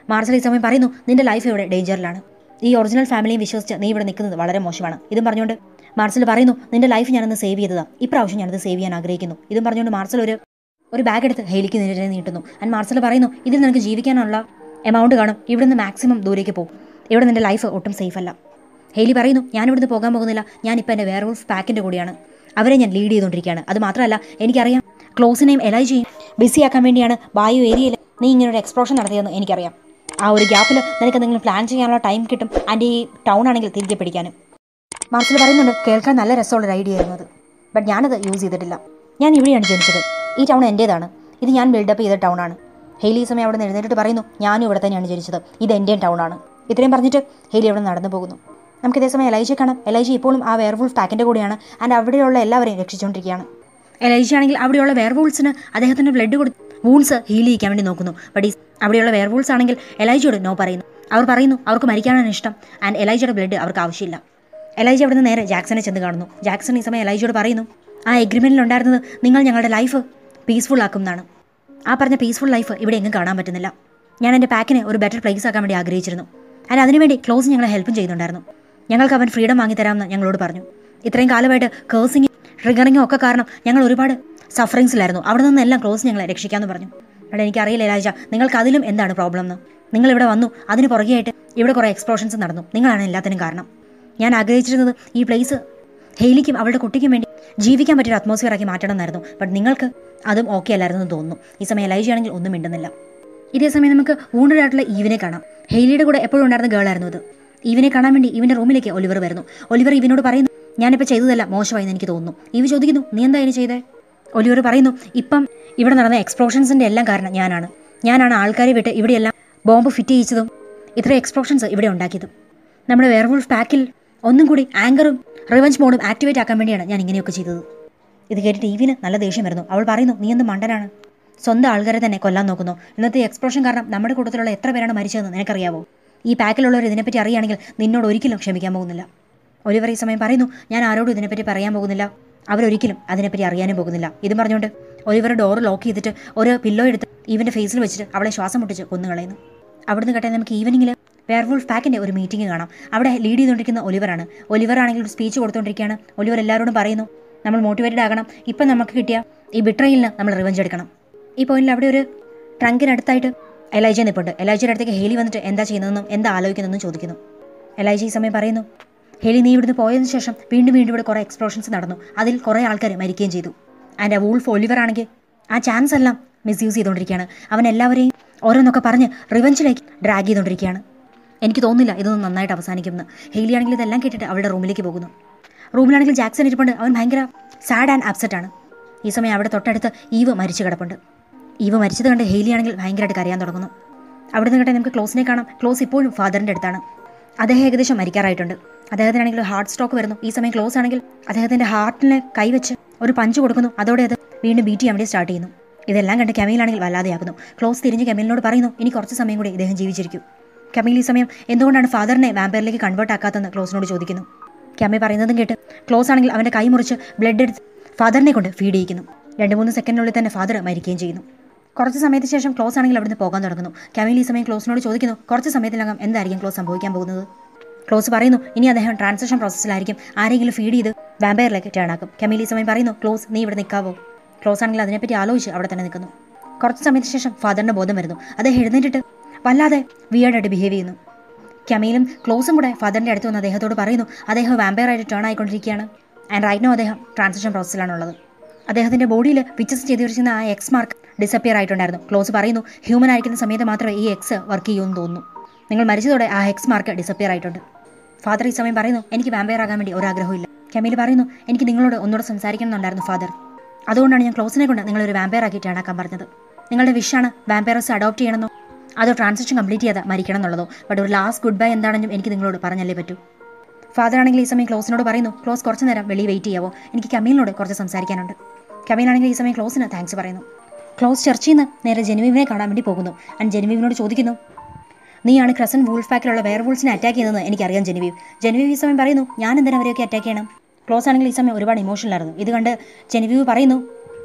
മാർസൽ ഈ സമയം പറയുന്നു നിന്റെ ലൈഫ് ഇവിടെ ഡേഞ്ചറിലാണ് ഈ ഒറിജിനൽ ഫാമിലിയും വിശ്വസിച്ച് നീ ഇവിടെ നിൽക്കുന്നത് വളരെ മോശമാണ് ഇതും പറഞ്ഞുകൊണ്ട് മാർസൽ പറയുന്നു നിന്റെ ലൈഫ് ഞാനൊന്ന് സേവ് ചെയ്തതാ ഇപ്രാവശ്യം ഞാനത് സേവ് ചെയ്യാൻ ആഗ്രഹിക്കുന്നു ഇതും പറഞ്ഞുകൊണ്ട് മാർസൽ ഒരു ഒരു ബാഗ് എടുത്ത് ഹെയിലിക്ക് നേരെ നീട്ടുന്നു ആൻഡ് മാർസൽ പറയുന്നു ഇതിൽ നിനക്ക് ജീവിക്കാനുള്ള എമൗണ്ട് കാണും ഇവിടുന്ന് മാക്സിമം ദൂരേക്ക് പോകും ഇവിടെ നിന്റെ ലൈഫ് ഒട്ടും സേഫ് അല്ല ഹെയ്ലി പറയുന്നു ഞാൻ ഇവിടുന്ന് പോകാൻ പോകുന്നില്ല ഞാനിപ്പോൾ എൻ്റെ വേറെ വുൾഫ് പാക്കിൻ്റെ കൂടെയാണ് അവരെ ഞാൻ ലീഡ് ചെയ്തുകൊണ്ടിരിക്കുകയാണ് അത് മാത്രമല്ല എനിക്കറിയാം ക്ലോസിനെയും എലൈജയും ബിസിയാക്കാൻ വേണ്ടിയാണ് ബായു ഏരിയയിൽ നീ ഇങ്ങനെ ഒരു എക്സ്പ്ലോഷൻ നടത്തിയതെന്ന് എനിക്കറിയാം ആ ഒരു ഗ്യാപ്പിൽ നിനക്ക് എന്തെങ്കിലും പ്ലാൻ ചെയ്യാനുള്ള ടൈം കിട്ടും ആൻഡ് ഈ ടൗൺ ആണെങ്കിൽ തിരികെ പിടിക്കാനും മാർച്ചിൽ പറയുന്നുണ്ട് കേൾക്കാൻ നല്ല രസമുള്ള ഒരു ഐഡിയ ആയിരുന്നു അത് ബട്ട് ഞാനത് യൂസ് ചെയ്തിട്ടില്ല ഞാൻ ഇവിടെയാണ് ജനിച്ചത് ഈ ടൗൺ എൻ്റേതാണ് ഇത് ഞാൻ ബിൽഡപ്പ് ചെയ്ത ടൗൺ ആണ് ഹെയ്ലി ഈ സമയം അവിടെ നിന്ന് എഴുന്നേറ്റ് പറയുന്നു ഞാനും ഇവിടെ തന്നെയാണ് ജനിച്ചത് ഇത് എൻ്റെയും ടൗൺ ആണ് ഇത്രയും പറഞ്ഞിട്ട് ഹെയ്ലി അവിടെ നടന്നു പോകുന്നു നമുക്ക് ഇതേസമയം എലൈജ കാണാം എലൈജ ഇപ്പോഴും ആ വെയർവുൾഫ് പാക്കിൻ്റെ കൂടെയാണ് ആൻഡ് അവിടെയുള്ള എല്ലാവരെയും രക്ഷിച്ചുകൊണ്ടിരിക്കുകയാണ് എലൈജ ആണെങ്കിൽ അവിടെയുള്ള വെയർവൂൾസിന് അദ്ദേഹത്തിൻ്റെ ബ്ലഡ് കൊടുത്ത് വൂൺസ് ഹീൽ ചെയ്യിക്കാൻ വേണ്ടി നോക്കുന്നു ബട്ട് ഈ അവിടെയുള്ള വെയർവൂൾസ് ആണെങ്കിൽ എലൈജയോട് നോ പറയുന്നു അവർ പറയുന്നു അവർക്ക് മരിക്കാനാണ് ഇഷ്ടം ആൻഡ് എലൈജയുടെ ബ്ലഡ് അവർക്ക് ആവശ്യമില്ല എലൈജ അവിടെ നിന്ന് നേരെ ജാക്സനെ ചെന്ന് കാണുന്നു ജാക്സൺ ഈ സമയം എലൈജയോട് പറയുന്നു ആ എഗ്രിമെൻറ്റിൽ ഉണ്ടായിരുന്നത് നിങ്ങൾ ഞങ്ങളുടെ ലൈഫ് പീസ്ഫുൾ ആക്കും എന്നാണ് ആ പറഞ്ഞ പീസ്ഫുൾ ലൈഫ് ഇവിടെ എങ്ങും കാണാൻ പറ്റുന്നില്ല ഞാൻ എൻ്റെ പാക്കിനെ ഒരു ബെറ്റർ പ്ലേസ് ആക്കാൻ വേണ്ടി ആഗ്രഹിച്ചിരുന്നു ആൻഡ് അതിനുവേണ്ടി ക്ലോസ് ഞങ്ങളെ ഹെൽപ്പും ചെയ്യുന്നുണ്ടായിരുന്നു ഞങ്ങൾക്ക് അവൻ ഫ്രീഡം വാങ്ങിത്തരാമെന്ന് ഞങ്ങളോട് പറഞ്ഞു ഇത്രയും കാലമായിട്ട് കേഴ്സിങ് ട്രിഗറിങ്ങും ഒക്കെ കാരണം ഞങ്ങൾ ഒരുപാട് സഫറിങ്സിലായിരുന്നു അവിടെ നിന്നെല്ലാം ക്ലോസ് ഞങ്ങളെ രക്ഷിക്കാമെന്ന് പറഞ്ഞു അവിടെ എനിക്കറിയില്ല എലാജ നിങ്ങൾക്ക് അതിലും എന്താണ് പ്രോബ്ലം എന്ന് നിങ്ങൾ ഇവിടെ വന്നു അതിന് പുറകെയായിട്ട് ഇവിടെ കുറേ എക്സ്പ്ലോഷൻസ് നടന്നു നിങ്ങളാണ് എല്ലാത്തിനും കാരണം ഞാൻ ആഗ്രഹിച്ചിരുന്നത് ഈ പ്ലേസ് ഹെയ്ലിക്കും അവളുടെ കുട്ടിക്കും വേണ്ടി ജീവിക്കാൻ പറ്റിയൊരു അറ്റ്മോസ്ഫിയർ ആക്കി മാറ്റണം എന്നായിരുന്നു ബട്ട് നിങ്ങൾക്ക് അതും ഓക്കെ അല്ലായിരുന്നു എന്ന് തോന്നുന്നു ഈ സമയം എലൈജി ആണെങ്കിൽ ഒന്നും മിണ്ടുന്നില്ല ഇതേ സമയം നമുക്ക് wounded ആയിട്ടുള്ള ഈവിനെ കാണാം ഹെയ്ലിയുടെ കൂടെ എപ്പോഴും ഉണ്ടായിരുന്ന ഗേൾ ആയിരുന്നു ഇത് ഈവിനെ കാണാൻ വേണ്ടി ഇവന്റെ റൂമിലേക്ക് ഒലിവർ വരുന്നു ഒലിവർ ഇവനോട് പറയുന്നു ഞാനിപ്പോൾ ചെയ്തതല്ല മോശമായി എന്ന് എനിക്ക് തോന്നുന്നു ഈവ് ചോദിക്കുന്നു നീ എന്താ ഇതിന് ചെയ്തേ ഒലിവർ പറയുന്നു ഇപ്പം ഇവിടെ നടന്ന എക്സ്പ്ലോഷൻസിന്റെ എല്ലാം കാരണം ഞാനാണ് ഞാനാണ് ആൾക്കാരെ വിട്ട് ഇവിടെയെല്ലാം ബോംബ് ഫിറ്റ് ചെയ്യിച്ചതും ഇത്ര എക്സ്പ്ലോഷൻസ് ഇവിടെ ഉണ്ടാക്കിയതും നമ്മുടെ വെയർവുൾഫ് പാക്കിൽ ഒന്നും കൂടി ആങ്കറും റിവഞ്ച് മോഡും ആക്ടിവേറ്റ് ആക്കാൻ വേണ്ടിയാണ് ഞാൻ ഇങ്ങനെയൊക്കെ ചെയ്തത് ഇത് കേട്ടിട്ട് ഈവിന് നല്ല ദേഷ്യം വരുന്നു അവൾ പറയുന്നു നീ എന്ത് മണ്ടനാണ് സ്വന്തം ആൾക്കാരെ തന്നെ കൊല്ലാൻ നോക്കുന്നു ഇന്നത്തെ എക്സ്പ്ലോഷൻ കാരണം നമ്മുടെ കൂട്ടത്തിലുള്ള എത്ര പേരാണ് മരിച്ചതെന്ന് നിനക്കറിയാവോ ഈ പാക്കിലുള്ളവർ ഇതിനെപ്പറ്റി അറിയുകയാണെങ്കിൽ നിന്നോട് ഒരിക്കലും ക്ഷമിക്കാൻ പോകുന്നില്ല ഒലിവർ ഈ സമയം പറയുന്നു ഞാൻ ആരോടും ഇതിനെപ്പറ്റി പറയാൻ പോകുന്നില്ല അവരൊരിക്കലും അതിനെപ്പറ്റി അറിയാനും പോകുന്നില്ല ഇതും പറഞ്ഞുകൊണ്ട് ഒലിവർ ഡോർ ലോക്ക് ചെയ്തിട്ട് ഒരു പില്ലോ എടുത്ത് ഈവൻ്റെ ഫേസിൽ വെച്ചിട്ട് അവളെ ശ്വാസം മുട്ടിച്ച് കൊന്നു കളയുന്നു അവിടുന്ന് കേട്ടെ നമുക്ക് ഈവനിങ്ങിൽ വെയർവുൾഫ് പാക്കിൻ്റെ ഒരു മീറ്റിംഗ് കാണാം അവിടെ ലീഡ് ചെയ്തുകൊണ്ടിരിക്കുന്ന ഒലിവറാണ് ഒലിവർ ആണെങ്കിൽ ഒരു സ്പീച്ച് കൊടുത്തുകൊണ്ടിരിക്കുകയാണ് ഒലിവർ എല്ലാവരോടും പറയുന്നു നമ്മൾ മോട്ടിവേറ്റഡ് ആകണം ഇപ്പം നമുക്ക് കിട്ടിയ ഈ ബിട്രയിലിന് നമ്മൾ റിവഞ്ച് എടുക്കണം ഈ പോയിന്റിൽ അവിടെ ഒരു ട്രങ്കിനടുത്തായിട്ട് എലൈജ നിൽപ്പുണ്ട് എലൈജയുടെ അടുത്തേക്ക് ഹേലി വന്നിട്ട് എന്താ ചെയ്യുന്നതെന്നും എന്താ ആലോചിക്കുന്നതെന്നും ചോദിക്കുന്നു എലൈജ ഈ സമയം പറയുന്നു ഹേലി നീ ഇവിടുന്ന് പോയതിനു ശേഷം വീണ്ടും വീണ്ടും ഇവിടെ കുറേ എക്സ്പ്ലോഷൻസ് നടന്നു അതിൽ കുറേ ആൾക്കാർ മരിക്കുകയും ചെയ്തു ആൻഡ് ആ വൂൾഫ് ഒലിവർ ആണെങ്കിൽ ആ ചാൻസ് എല്ലാം മിസ്യൂസ് ചെയ്തുകൊണ്ടിരിക്കുകയാണ് അവൻ എല്ലാവരെയും ഓരോന്നൊക്കെ പറഞ്ഞ് റിവഞ്ചിലേക്ക് ഡ്രാഗ് ചെയ്തുകൊണ്ടിരിക്കുകയാണ് എനിക്ക് തോന്നുന്നില്ല ഇതൊന്നും നന്നായിട്ട് അവസാനിക്കുമെന്ന് ഹെയ്ലി ആണെങ്കിൽ ഇതെല്ലാം കേട്ടിട്ട് അവളുടെ റൂമിലേക്ക് പോകുന്നു റൂമിലാണെങ്കിൽ ജാക്സൺ ഇരിപ്പുണ്ട് അവൻ ഭയങ്കര സാഡ് ആൻഡ് അപ്സെറ്റ് ആണ് ഈ സമയം അവിടെ തൊട്ടടുത്ത് ഈവ് മരിച്ചു കിടപ്പുണ്ട് ഈവ് മരിച്ചത് കണ്ട് ഹെയ്ലി ആണെങ്കിൽ ഭയങ്കരമായിട്ട് കരയാൻ തുടങ്ങുന്നു അവിടെ നിന്ന് കേട്ടെ നമുക്ക് ക്ലോസിനെ കാണാം ക്ലോസ് ഇപ്പോഴും ഫാദറിൻ്റെ അടുത്താണ് അദ്ദേഹം ഏകദേശം മരിക്കാറായിട്ടുണ്ട് അദ്ദേഹത്തിനാണെങ്കിൽ ഹാർട്ട് സ്ട്രോക്ക് വരുന്നു ഈ സമയം ക്ലോസ് ആണെങ്കിൽ അദ്ദേഹത്തിൻ്റെ ഹാർട്ടിനെ കൈവച്ച് ഒരു പഞ്ച് കൊടുക്കുന്നു അതോടെ അത് വീണ്ടും ബീറ്റ് ചെയ്യാൻ വേണ്ടി സ്റ്റാർട്ട് ചെയ്യുന്നു ഇതെല്ലാം കണ്ട് കമീലാണെങ്കിൽ വല്ലാതെയാകുന്നു ക്ലോസ് തിരിഞ്ഞ് കമീലിനോട് പറയുന്നു ഇനി കുറച്ച് സമയം കൂടി ഇദ്ദേഹം ജീവിച്ചിരിക്കും കമീൽ ഈ സമയം എന്തുകൊണ്ടാണ് ഫാദറിനെ വാമ്പയറിലേക്ക് കൺവേർട്ട് ആക്കാത്തെന്ന് ക്ലോസിനോട് ചോദിക്കുന്നു കമി പറയുന്നതും കേട്ട് ക്ലോസ് ആണെങ്കിൽ അവൻ്റെ കൈ മുറിച്ച് ബ്ലഡ് എടുത്ത് ഫാദറിനെ കൊണ്ട് ഫീഡ് ചെയ്യിക്കുന്നു രണ്ട് മൂന്ന് സെക്കൻഡിനുള്ളിൽ തന്നെ ഫാദർ മരിക്കുകയും ചെയ്യുന്നു കുറച്ച് സമയത്തിന് ശേഷം ക്ലോസ് ആണെങ്കിൽ അവിടുന്ന് പോകാൻ തുടങ്ങുന്നു കമീൽ ഈ സമയം ക്ലോസിനോട് ചോദിക്കുന്നു കുറച്ച് സമയത്തിനകം എന്തായിരിക്കും ക്ലോസ് സംഭവിക്കാൻ പോകുന്നത് ക്ലോസ് പറയുന്നു ഇനി അദ്ദേഹം ട്രാൻസാക്ഷൻ പ്രോസസ്സിലായിരിക്കും ആരെങ്കിലും ഫീഡ് ചെയ്ത് വാമ്പയറിലേക്ക് ടേൺ ആക്കും കമീൽ ഈ സമയം പറയുന്നു ക്ലോസ് നീ ഇവിടെ നിൽക്കാവോ ക്ലോസ് ആണെങ്കിൽ അതിനെപ്പറ്റി ആലോചിച്ച് അവിടെ തന്നെ നിൽക്കുന്നു കുറച്ച് സമയത്തിന് ശേഷം ഫാദറിന്റെ ബോധം വരുന്നു അദ്ദേഹം എഴുന്നേറ്റിട്ട് വല്ലാതെ വിയേർഡായിട്ട് ബിഹേവ് ചെയ്യുന്നു കമീലും ക്ലോസും കൂടെ ഫാദറിന്റെ അടുത്ത് വന്ന് അദ്ദേഹത്തോട് പറയുന്നു അദ്ദേഹം വാമ്പയർ ആയിട്ട് ടേൺ ആയിക്കൊണ്ടിരിക്കുകയാണ് ആൻഡ് റൈറ്റ് നോ അദ്ദേഹം ട്രാൻസാക്ഷൻ പ്രോസസ്സിലാണുള്ളത് അദ്ദേഹത്തിന്റെ ബോഡിയിൽ വിച്ചസ് ചെയ്തു വെച്ചിരുന്ന ആ എക്സ് മാർക്ക് ഡിസപ്പിയർ ആയിട്ടുണ്ടായിരുന്നു ക്ലോസ് പറയുന്നു ഹ്യൂമൻ ആയിരിക്കുന്ന സമയത്ത് മാത്രമേ ഈ എക്സ് വർക്ക് ചെയ്യുമെന്ന് തോന്നുന്നു നിങ്ങൾ മരിച്ചതോടെ ആ എക്സ് മാർക്ക് ഡിസപ്പിയർ ആയിട്ടുണ്ട് ഫാദർ ഈ സമയം പറയുന്നു എനിക്ക് വാമ്പയർ ആകാൻ വേണ്ടി ഒരാഗ്രഹമില്ല കമീൽ പറയുന്നു എനിക്ക് നിങ്ങളോട് ഒന്നുകൂടെ സംസാരിക്കണമെന്നുണ്ടായിരുന്നു ഫാദർ അതുകൊണ്ടാണ് ഞാൻ ക്ലോസിനെ കൊണ്ട് നിങ്ങളൊരു വാമ്പയർ ആക്കി ടേണാക്കാൻ പറഞ്ഞത് നിങ്ങളുടെ വിഷാണ് വാമ്പയറസ് അഡോപ്റ്റ് ചെയ്യണമെന്നോ അതോ ട്രാൻസാക്ഷൻ കംപ്ലീറ്റ് ചെയ്യാതെ മരിക്കണം എന്നുള്ളതോ ബട്ട് ഒരു ലാസ്റ്റ് ഗുഡ് ബൈ എന്താണെന്നും എനിക്ക് നിങ്ങളോട് പറഞ്ഞല്ലേ പറ്റൂ ഫാദർ ആണെങ്കിൽ ഈ സമയം ക്ലോസിനോട് പറയുന്നു ക്ലോസ് കുറച്ച് നേരം വെളിയിൽ വെയിറ്റ് ചെയ്യാവോ എനിക്ക് കമീലിനോട് കുറച്ച് സംസാരിക്കാനുണ്ട് കമീൽ ആണെങ്കിൽ ഈ സമയം ക്ലോസിന് താങ്ക്സ് പറയുന്നു ക്ലോസ് ചർച്ചയിൽ നിന്ന് നേരെ ജെനുവിനെ കാണാൻ വേണ്ടി പോകുന്നു ആൻഡ് ജെനുവിനോട് ചോദിക്കുന്നു നീയാണ് ക്രസൻ വൂൾഫ് പാക്കിലുള്ള വെയർ വൂൾസിനെ അറ്റാക്ക് ചെയ്യുന്നത് എനിക്കറിയാം ജെനുവീവ് ജെനുവീവ് ഈ സമയം പറയുന്നു ഞാൻ എന്തിനാ അവരെയൊക്കെ അറ്റാക്ക് ചെയ്യണം ക്ലോസ് ആണെങ്കിൽ ഈ സമയം ഒരുപാട് ഇമോഷണലായിരുന്നു ഇത് കണ്ട് ജെനുവീവ് പറയുന്നു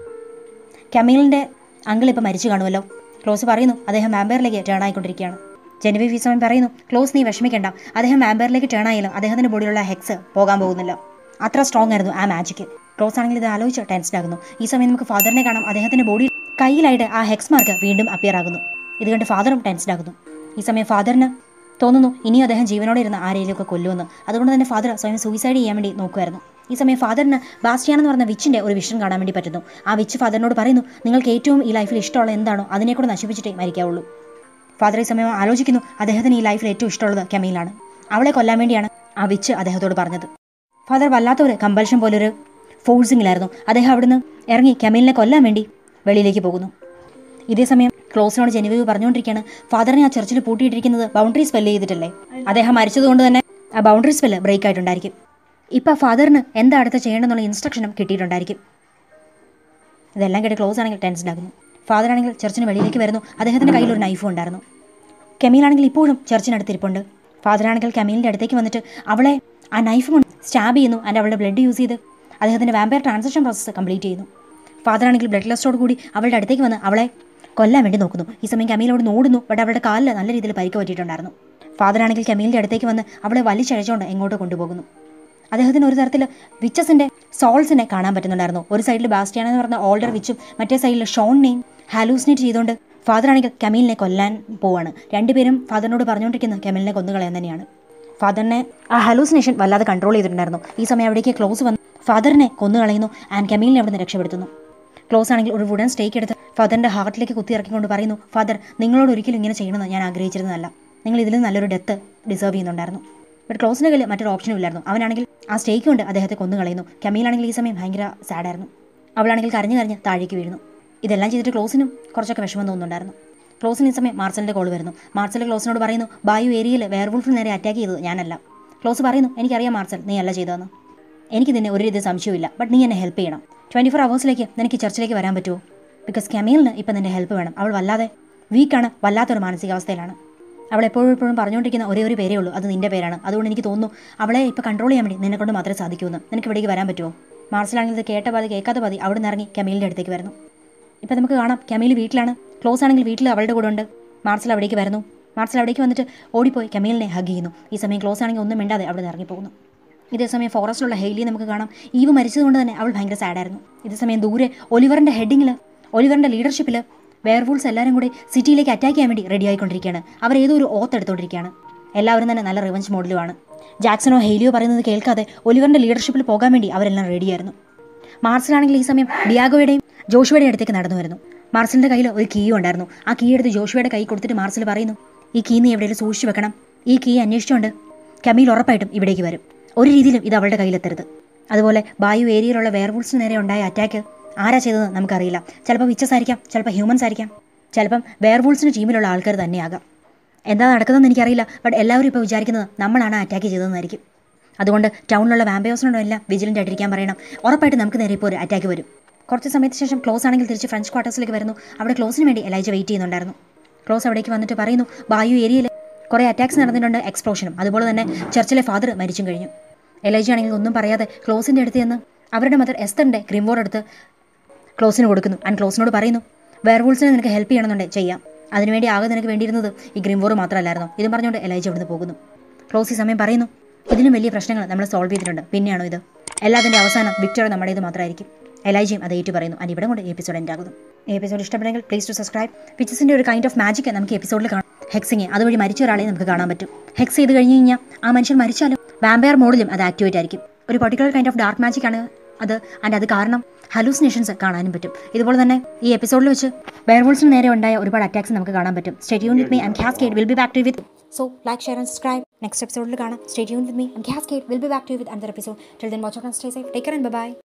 കമീലിൻ്റെ അങ്കിൾ ഇപ്പോൾ മരിച്ചു കാണുമല്ലോ ക്ലോസ് പറയുന്നു അദ്ദേഹം വാമ്പയറിലേക്ക് ടേൺ ആയിക്കൊണ്ടിരിക്കുകയാണ് ജെനവീവ് ഈ സമയം പറയുന്നു ക്ലോസ് നീ വിഷമിക്കണ്ട അദ്ദേഹം വാമ്പയറിലേക്ക് ടേൺ ആയാലും അദ്ദേഹത്തിന്റെ ബോഡിയിലുള്ള ഹെക്സ് പോകാൻ പോകുന്നില്ല അത്ര സ്ട്രോങ് ആയിരുന്നു ആ മാജിക്ക് ക്ലോസ് ആണെങ്കിൽ ഇത് ആലോചിച്ച് ടെൻസ്ഡ് ആകുന്നു ഈ സമയം നമുക്ക് ഫാദറിനെ കാണാം അദ്ദേഹത്തിന്റെ ബോഡി കയ്യിലായിട്ട് ആ ഹെക്സ് മാർക്ക് വീണ്ടും അപ്പിയർ ആകുന്നു ഇത് കണ്ട് ഫാദറും ടെൻസ്ഡ് ആകുന്നു ഈ സമയം ഫാദറിന് തോന്നുന്നു ഇനിയും അദ്ദേഹം ജീവനോടെ ഇരുന്ന് ആരെയിലൊക്കെ കൊല്ലുമെന്ന് അതുകൊണ്ട് തന്നെ ഫാദർ സ്വയം സൂയിസൈഡ് ചെയ്യാൻ വേണ്ടി നോക്കുമായിരുന്നു ഈ സമയം ഫാദറിന് ബാസ്റ്റിയാൻ എന്ന് പറഞ്ഞ വിച്ചിന്റെ ഒരു വിഷൻ കാണാൻ വേണ്ടി പറ്റുന്നു ആ വിച്ച് ഫാദറിനോട് പറയുന്നു നിങ്ങൾക്ക് ഏറ്റവും ഈ ലൈഫിൽ ഇഷ്ടമുള്ള എന്താണോ അതിനെ കൂടെ നശിപ്പിച്ചിട്ടേ മരിക്കാവുള്ളൂ ഫാദർ ഈ സമയം ആലോചിക്കുന്നു അദ്ദേഹത്തിന് ഈ ലൈഫിൽ ഏറ്റവും ഇഷ്ടമുള്ളത് കെമയിലാണ് അവളെ കൊല്ലാൻ വേണ്ടിയാണ് ആ വിച്ച് അദ്ദേഹത്തോട് പറഞ്ഞത് ഫാദർ വല്ലാത്ത ഒരു കമ്പൽഷൻ പോലൊരു ഫോഴ്സിങ്ങിലായിരുന്നു അദ്ദേഹം അവിടുന്ന് ഇറങ്ങി കെമയിലിനെ കൊല്ലാൻ വേണ്ടി വെളിയിലേക്ക് പോകുന്നു ഇതേ സമയം ക്ലോസിനോട് ജനുവീവ് പറഞ്ഞുകൊണ്ടിരിക്കുകയാണ് ഫാദറിനെ ആ ചർച്ചിൽ പൂട്ടിയിട്ടിരിക്കുന്നത് ബൗണ്ടറി സ്പെല്ല് ചെയ്തിട്ടല്ലേ അദ്ദേഹം മരിച്ചതുകൊണ്ട് തന്നെ ആ ബൗണ്ടറി സ്പെല്ല് ബ്രേക്ക് ആയിട്ടുണ്ടായിരിക്കും ഇപ്പം ഫാദറിന് എന്താ അടുത്ത ചെയ്യേണ്ടെന്നുള്ള ഇൻസ്ട്രക്ഷനും കിട്ടിയിട്ടുണ്ടായിരിക്കും ഇതെല്ലാം കേട്ട് ക്ലോസ് ആണെങ്കിൽ ടെൻഷൻ ആകുന്നു ഫാദർ ആണെങ്കിൽ ചർച്ചിന് വെളിയിലേക്ക് വരുന്നു അദ്ദേഹത്തിന്റെ കയ്യിൽ ഒരു നൈഫും ഉണ്ടായിരുന്നു കെമീലാണെങ്കിൽ ഇപ്പോഴും ചർച്ചിനടുത്ത് ഇരിപ്പുണ്ട് ഫാദർ ആണെങ്കിൽ കമീലിന്റെ അടുത്തേക്ക് വന്നിട്ട് അവളെ ആ നൈഫ് കൊണ്ട് സ്റ്റാബ് ചെയ്യുന്നു ആൻഡ് അവളുടെ ബ്ലഡ് യൂസ് ചെയ്ത് അദ്ദേഹത്തിന്റെ വാമ്പയർ ട്രാൻസാക്ഷൻ പ്രോസസ്സ് കംപ്ലീറ്റ് ചെയ്യുന്നു ഫാദർ ആണെങ്കിൽ ബ്ലഡ് ലെസ്റ്റോട് കൂടി അവളുടെ അടുത്തേക്ക് വന്ന് അവളെ കൊല്ലാൻ വേണ്ടി നോക്കുന്നു ഈ സമയം കമീൽ അവിടെ ഓടുന്നു ബട്ട് അവളുടെ കാലിൽ നല്ല രീതിയിൽ പരിക്ക് പറ്റിയിട്ടുണ്ടായിരുന്നു ഫാദർ ആണെങ്കിൽ കമീലിന്റെ അടുത്തേക്ക് വന്ന് അവളെ വലിച്ചഴച്ചുകൊണ്ട് എങ്ങോട്ട് കൊണ്ടുപോകുന്നു അദ്ദേഹത്തിന് ഒരു തരത്തിൽ വിച്ചസിന്റെ സോൾസിനെ കാണാൻ പറ്റുന്നുണ്ടായിരുന്നു ഒരു സൈഡിൽ ബാസ്റ്റിയാൻ എന്ന് പറഞ്ഞ ഓൾഡർ വിച്ചും മറ്റേ സൈഡിൽ ഷോണിനെയും ഹാലൂസിനേറ്റ് ചെയ്തുകൊണ്ട് ഫാദർ ആണെങ്കിൽ കമീലിനെ കൊല്ലാൻ പോവാണ് രണ്ടുപേരും ഫാദറിനോട് പറഞ്ഞുകൊണ്ടിരിക്കുന്നത് കമീലിനെ കൊന്നുകളയാൻ തന്നെയാണ് ഫാദറിനെ ആ ഹലൂസിനേഷൻ വല്ലാതെ കൺട്രോൾ ചെയ്തിട്ടുണ്ടായിരുന്നു ഈ സമയം അവിടേക്ക് ക്ലോസ് വന്ന് ഫാദറിനെ കൊന്നുകളയുന്നു ആൻഡ് കമീലിനെ അവിടുന്ന് രക്ഷപ്പെടുത്തുന്നു ക്ലോസ് ആണെങ്കിൽ ഒരു വുഡൻ സ്റ്റേക്ക് എടുത്ത് ഫാദറിന്റെ ഹാർട്ടിലേക്ക് കുത്തി ഇറക്കിക്കൊണ്ട് പറയുന്നു ഫാദർ നിങ്ങളോട് ഒരിക്കലും ഇങ്ങനെ ചെയ്യണമെന്ന് ഞാൻ ആഗ്രഹിച്ചിരുന്നതല്ല നിങ്ങൾ ഇതിൽ നല്ലൊരു ഡെത്ത് ഡിസേർവ് ചെയ്യുന്നുണ്ടായിരുന്നു ബട്ട് ക്ലോസിന്റെ കയ്യിൽ മറ്റൊരു ഓപ്ഷനും ഇല്ലായിരുന്നു അവനാണെങ്കിൽ ആ സ്റ്റേക്ക് കൊണ്ട് അദ്ദേഹത്തെ കൊന്നു കളയുന്നു കമീലാണെങ്കിൽ ഈ സമയം ഭയങ്കര സാഡായിരുന്നു അവളാണെങ്കിൽ കരഞ്ഞു കരഞ്ഞ് താഴേക്ക് വീഴുന്നു ഇതെല്ലാം ചെയ്തിട്ട് ക്ലോസിനും കുറച്ചൊക്കെ വിഷമം തോന്നുന്നുണ്ടായിരുന്നു ക്ലോസിന് ഈ സമയം മാർസലിന്റെ കോൾ വരുന്നു മാർസൽ ക്ലോസിനോട് പറയുന്നു ബായു ഏരിയയിൽ വെയർവുൾഫിന് നേരെ അറ്റാക്ക് ചെയ്തത് ഞാനല്ല ക്ലോസ് പറയുന്നു എനിക്കറിയാം മാർസൽ നീ അല്ല ചെയ്തതെന്ന് എനിക്ക് നിന്നെ ഒരു രീതി സംശയമില്ല ബട്ട് നീ എന്നെ ഹെൽപ്പ് ചെയ്യണം ട്വൻറ്റി ഫോർ അവേഴ്സിലേക്ക് നിനക്ക് ചർച്ചിലേക്ക് വരാൻ പറ്റുമോ ബിക്കോസ് കമീലിന് ഇപ്പം നിന്റെ ഹെൽപ്പ് വേണം അവൾ വല്ലാതെ വീക്കാണ് വല്ലാത്തൊരു മാനസികാവസ്ഥയിലാണ് അവൾ എപ്പോഴും എപ്പോഴും പറഞ്ഞുകൊണ്ടിരിക്കുന്ന ഒരേ ഒരു പേരേ ഉള്ളൂ അത് നിന്റെ പേരാണ് അതുകൊണ്ട് എനിക്ക് തോന്നുന്നു അവളെ ഇപ്പോൾ കൺട്രോൾ ചെയ്യാൻ വേണ്ടി നിന്നെ കൊണ്ട് മാത്രമേ സാധിക്കൂന്ന് നിനക്ക് ഇവിടേക്ക് വരാൻ പറ്റുമോ മാർസലാണെങ്കിൽ ഇത് കേട്ട പാതി കേൾക്കാത്ത പാതി അവിടെ നിന്ന് ഇറങ്ങി കമീലിൻ്റെ അടുത്തേക്ക് വരുന്നു ഇപ്പം നമുക്ക് കാണാം കമീൽ വീട്ടിലാണ് ക്ലോസ് ആണെങ്കിൽ വീട്ടിൽ അവളുടെ കൂടെ ഉണ്ട് മാർസൽ അവിടേക്ക് വരുന്നു മാർസൽ അവിടേക്ക് വന്നിട്ട് ഓടിപ്പോയി കമീലിനെ ഹഗ് ചെയ്യുന്നു ഈ സമയം ക്ലോസ് ആണെങ്കിൽ ഒന്നും മിണ്ടാതെ അവിടെ നിന്ന് ഇറങ്ങിപ്പോകുന്നു ഇതേ സമയം ഫോറസ്റ്റിലുള്ള ഹെയിലി നമുക്ക് കാണാം ഈവ് മരിച്ചതുകൊണ്ട് തന്നെ അവൾ ഭയങ്കര സാഡായിരുന്നു ഇതേ സമയം ദൂരെ ഒലിവറിന്റെ ഹെഡിങ്ങിൽ ഒലിവറിന്റെ ലീഡർഷിപ്പിൽ വെയർവൂൾസ് എല്ലാവരും കൂടി സിറ്റിയിലേക്ക് അറ്റാക്ക് ചെയ്യാൻ വേണ്ടി റെഡി ആയിക്കൊണ്ടിരിക്കുകയാണ് അവർ ഏതോ ഒരു ഓത്ത് എടുത്തുകൊണ്ടിരിക്കുകയാണ് എല്ലാവരും തന്നെ നല്ല റിവഞ്ച് മോഡലുമാണ് ജാക്സണോ ഹെയിലിയോ പറയുന്നത് കേൾക്കാതെ ഒലിവറിന്റെ ലീഡർഷിപ്പിൽ പോകാൻ വേണ്ടി അവരെല്ലാം റെഡിയായിരുന്നു മാർസലാണെങ്കിൽ ഈ സമയം ഡിയാഗോയുടെയും ജോഷുവയുടെയും അടുത്തേക്ക് നടന്നു വരുന്നു മാർസലിന്റെ കയ്യിൽ ഒരു കീ ഉണ്ടായിരുന്നു ആ കീ എടുത്ത് ജോഷുവയുടെ കൈ കൊടുത്തിട്ട് മാർസൽ പറയുന്നു ഈ കീ നീ എവിടെയെങ്കിലും സൂക്ഷിച്ചു വെക്കണം ഈ കീ അന്വേഷിച്ചുകൊണ്ട് കമീൽ ഉറപ്പായിട്ടും ഇവിടേക്ക് വരും ഒരു രീതിയിലും ഇത് അവളുടെ കയ്യിലെത്തരുത് അതുപോലെ ബായു ഏരിയയിലുള്ള വെയർവൂൾസിന് നേരെ ഉണ്ടായ അറ്റാക്ക് ആരാ ചെയ്തതെന്ന് നമുക്കറിയില്ല ചിലപ്പോൾ വിച്ചസ് ആയിരിക്കാം ചിലപ്പോൾ ഹ്യൂമൻസ് ആയിരിക്കാം ചിലപ്പം വെയർവൂൾസിന് ടീമിലുള്ള ആൾക്കാർ തന്നെയാകാം എന്താ നടക്കുന്നതെന്ന് എനിക്കറിയില്ല ബട്ട് എല്ലാവരും ഇപ്പോൾ വിചാരിക്കുന്നത് നമ്മളാണ് അറ്റാക്ക് ചെയ്തതെന്നായിരിക്കും അതുകൊണ്ട് ടൗണിലുള്ള വാമ്പയോസിനോടും എല്ലാം വിജിലൻ്റ് ആയിട്ടിരിക്കാൻ പറയണം ഉറപ്പായിട്ട് നമുക്ക് നേരെ ഇപ്പോൾ ഒരു അറ്റാക്ക് വരും കുറച്ച് സമയത്തിന് ശേഷം ക്ലോസ് ആണെങ്കിൽ തിരിച്ച് ഫ്രഞ്ച് ക്വാർട്ടേഴ്സിലേക്ക് വരുന്നു അവിടെ ക്ലോസിന് വേണ്ടി എലൈജ വെയിറ്റ് ചെയ്യുന്നുണ്ടായിരുന്നു ക്ലോസ് അവിടേക്ക് വന്നിട്ട് പറയുന്നു ബായു ഏരിയയിൽ കുറേ അറ്റാക്സ് നടന്നിട്ടുണ്ട് എക്സ്പ്ലോഷനും അതുപോലെ തന്നെ ചർച്ചിലെ ഫാദർ മരിച്ചും കഴിഞ്ഞു എലൈജ ആണെങ്കിൽ ഒന്നും പറയാതെ ക്ലോസിൻ്റെ അടുത്ത് ചെന്ന് അവരുടെ മദർ എസ്തറിൻ്റെ ക്രിംബോർഡ് എടുത്ത് ക്ലോസിന് കൊടുക്കുന്നു ആൻഡ് ക്ലോസിനോട് പറയുന്നു വെയർവൂൾസിനെ നിനക്ക് ഹെൽപ്പ് ചെയ്യണമെന്നുണ്ടെങ്കിൽ ചെയ്യാം അതിനുവേണ്ടി ആകെ നിനക്ക് വേണ്ടിയിരുന്നത് ഈ ഗ്രിംവോർ മാത്രമല്ലായിരുന്നു ഇതും പറഞ്ഞുകൊണ്ട് എലൈജ ഇവിടുന്ന് പോകുന്നു ക്ലോസ് ഈ സമയം പറയുന്നു ഇതിലും വലിയ പ്രശ്നങ്ങൾ നമ്മൾ സോൾവ് ചെയ്തിട്ടുണ്ട് പിന്നെയാണോ ഇത് എല്ലാത്തിൻ്റെ അവസാനം വിക്ടർ നമ്മുടേത് മാത്രമായിരിക്കും എലൈജയും അത് ഏറ്റു പറയുന്നു ആൻഡ് ഇവിടെ കൊണ്ട് എപ്പിസോഡ് എൻ്റെ ആകുന്നു ഈ എപ്പിസോഡ് ഇഷ്ടപ്പെടുമെങ്കിൽ പ്ലീസ് ടു സബ്സ്ക്രൈബ് പിച്ചസിൻ്റെ ഒരു കൈൻഡ് ഓഫ് മാജിക് നമുക്ക് എപ്പിസോഡിൽ കാണാം ഹെക്സിങ് അതുവഴി മരിച്ച ഒരാളെ നമുക്ക് കാണാൻ പറ്റും ഹെക്സ് ചെയ്ത് കഴിഞ്ഞ് കഴിഞ്ഞാൽ ആ മനുഷ്യൻ മരിച്ചാലും വാമ്പയർ മോഡിലും അത് ആക്ടിവേറ്റ് ആയിരിക്കും ഒരു particular kind of dark magic ആണ് അത് ആൻഡ് അത് കാരണം ഹലൂസിനേഷൻസ് കാണാനും പറ്റും ഇതുപോലെ തന്നെ ഈ എപ്പിസോഡിൽ വെച്ച് വെയർവോൾസിന് നേരെ ഉണ്ടായ ഒരുപാട് അറ്റാക്സ് നമുക്ക് കാണാൻ പറ്റും stay tuned with me and cascade will be back to with so like share and subscribe next എപ്പിസോഡിൽ കാണാം stay tuned with me and cascade will be back to with another episode till then watch out and stay safe take care and by